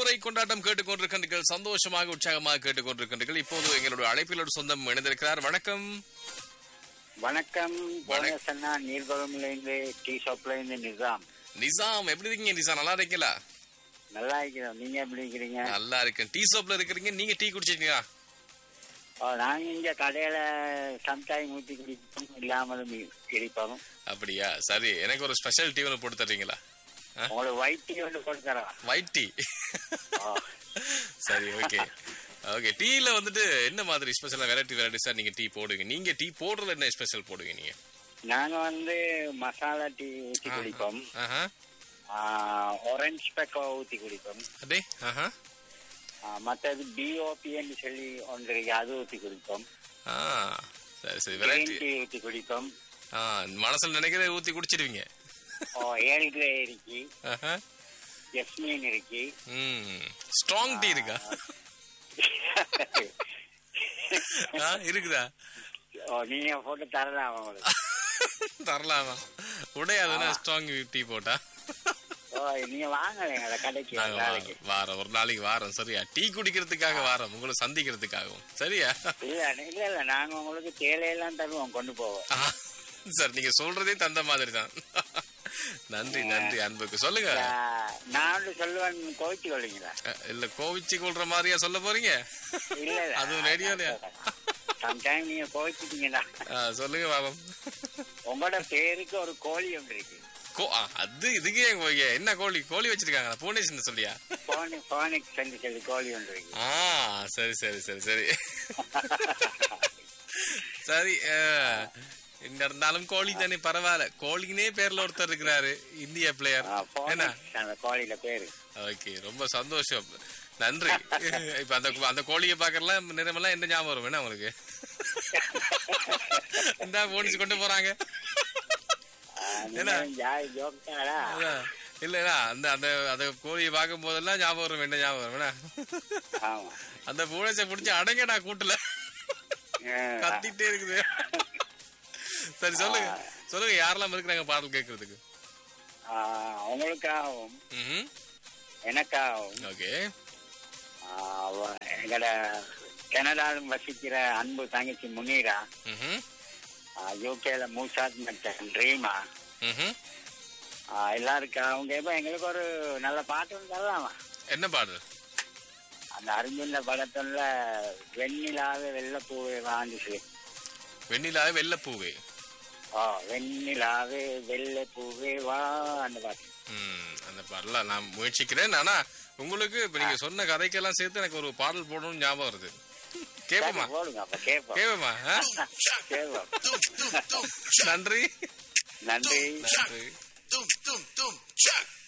விடுமுறை கொண்டாட்டம் கேட்டுக்கொண்டிருக்கின்றீர்கள் சந்தோஷமாக உற்சாகமாக கேட்டுக்கொண்டிருக்கின்றீர்கள் இப்போது எங்களுடைய அழைப்பிலோடு சொந்தம் இணைந்திருக்கிறார் வணக்கம் வணக்கம் போனசன்னா நீர்குளம்ல இருந்து டீ ஷாப்ல இருந்து நிசாம் நிசாம் எப்படி இருக்கீங்க நிசாம் நல்லா இருக்கீங்களா நல்லா இருக்கிறோம் நீங்க எப்படி இருக்கிறீங்க நல்லா இருக்கேன் டீ ஷாப்ல இருக்கிறீங்க நீங்க டீ குடிச்சிட்டீங்களா ஓ, நாங்க இங்க கடையில சம்டைம் ஊத்தி குடிப்போம் இல்லாமலும் இருப்போம் அப்படியா சரி எனக்கு ஒரு ஸ்பெஷல் டீ ஒன்று போட்டு தர்றீங்களா உங்களுக்கு ஒயிட் டீ ஒன்று கொடுத்துறோம் ஒயிட் டீ சரி ஓகே ஓகே டீல வந்துட்டு என்ன மாதிரி ஸ்பெஷலா வெரைட்டி வெரைட்டிஸா நீங்க டீ போடுவீங்க நீங்க டீ போடுறதுல என்ன ஸ்பெஷல் போடுவீங்க நீங்க நாங்க வந்து மசாலா டீ ஊத்தி குடிப்போம் ஆஹா ஆரஞ்சு பெக்கோ ஊத்தி குடிப்போம் அடே ஆஹா ஆ, மத்தது பிஓபின்னு சொல்லி ஒன்று இருக்கு அது ஊத்தி குடிப்போம் ஆ சரி சரி கிரீன் வெரைட்டி டீ ஊத்தி குடிப்போம் ஆ மனசுல நினைக்கிறத ஊத்தி குடிச்சிடுவீங்க ஓ ஏழு கிரே இருக்கு ஆஹா ஜஸ்மீன் இருக்கு ம் ஸ்ட்ராங் டீ இருக்கா ஆ இருக்குதா ஓ நீங்க போட்டு தரலாம் உங்களுக்கு தரலாமா உடையாதுன்னா ஸ்ட்ராங் டீ போட்டா ஓ நீங்க வாங்க எங்களை கடைக்கு நாங்க நாளைக்கு வாரம் வாரம் ஒரு நாளைக்கு வாரம் சரியா டீ குடிக்கிறதுக்காக வாரம் உங்களை சந்திக்கிறதுக்காகவும் சரியா இல்ல இல்ல இல்ல நாங்க உங்களுக்கு தேலையெல்லாம் தருவோம் கொண்டு போவோம் ஆ, சார் நீங்க சொல்றதே தந்த மாதிரி தான் நன்றி நன்றி அன்புக்கு சொல்லுங்க ஆ, நான் ஒன்று சொல்லுவேன் கோவிச்சு கொள்ளுங்களா அஹ், இல்ல கோவிச்சு கொள்ற மாதிரியா சொல்ல போறீங்க இல்ல இல்ல அதுவும் ரேடியோலயா சம்டைம் நீங்க கோவிச்சிட்டீங்கன்னா ஆ, சொல்லுங்க பாபம் உங்களோட பேருக்கு ஒரு கோழி ஒன்று இருக்கு கோ ஆ, அது இதுக்கே எங்க போய் என்ன கோழி கோழி வச்சிருக்காங்களா பூனேஷன் சொல்லியா போனி போனிக் சென்று சொல்லி கோழி ஒன்று இருக்கு ஆ சரி சரி சரி சரி சரி அஹ், என்ன இருந்தாலும் கோழி தானே பரவாயில்ல கோழினே பேர்ல ஒருத்தர் இருக்கிறாரு இந்திய பிளேயர் ஆ, என்ன போனிக் அந்த கோழியில பேரு ஓகே ரொம்ப சந்தோஷம் நன்றி இப்ப அந்த அந்த கோழியை பாக்கறலாம் நிறமெல்லாம் என்ன ஞாபகம் வரும் என்ன உங்களுக்கு இந்த போனிச்சு கொண்டு போறாங்க என்ன? ஜாய் ஜோக்காடா அதான். இல்லையா அந்த அந்த அந்த கோழியை பார்க்கும் போதெல்லாம் ஞாபகம் வரும் என்ன ஞாபகம் வரும் என்ன? ஆமா அந்த பூனைச்சை பிடிச்சி அடங்கடா கூட்டுல ஆ, கத்திட்டே இருக்குது சரி சொல்லுங்க சொல்லுங்க யாரெல்லாம் இருக்கிறாங்க பாடல் கேட்கறதுக்கு ஆ, உங்களுக்காகவும் ம் எனக்காகவும் ஓகே ஆ, அவ- எங்கட கனடாவில் வசிக்கிற அன்பு தங்கச்சி முனீரா ம் யூகேல மூசாத் மச்சன் ரீமா ம் ஆ, எல்லாருக்கும் அவங்க இப்ப எங்களுக்கு ஒரு நல்ல பாட்டு ஒன்று தரலாமா என்ன பாடல் அந்த அர்ஜுன படத்துல வெண்ணிலாவே வெள்ளப்பூவே வாங்கிச்சு வெண்ணிலாவே வெள்ளப்பூவே ஓ வெண்ணிலாவே வெள்ளைப்பூவே வா அந்த பாட்டு ம் அந்த பாடல நான் முயற்சிக்கிறேன் ஆனா உங்களுக்கு இப்ப நீங்க சொன்ன கதைக்கெல்லாம் சேர்த்து எனக்கு ஒரு பாடல் போடணும்னு ஞாபகம் வருது கேப்பமா சரி, போடுங்க அப்ப கேட்போம் கேப்பமா கேட்போம் நன்றி நன்றி நன்றி Dum dum dum chuck.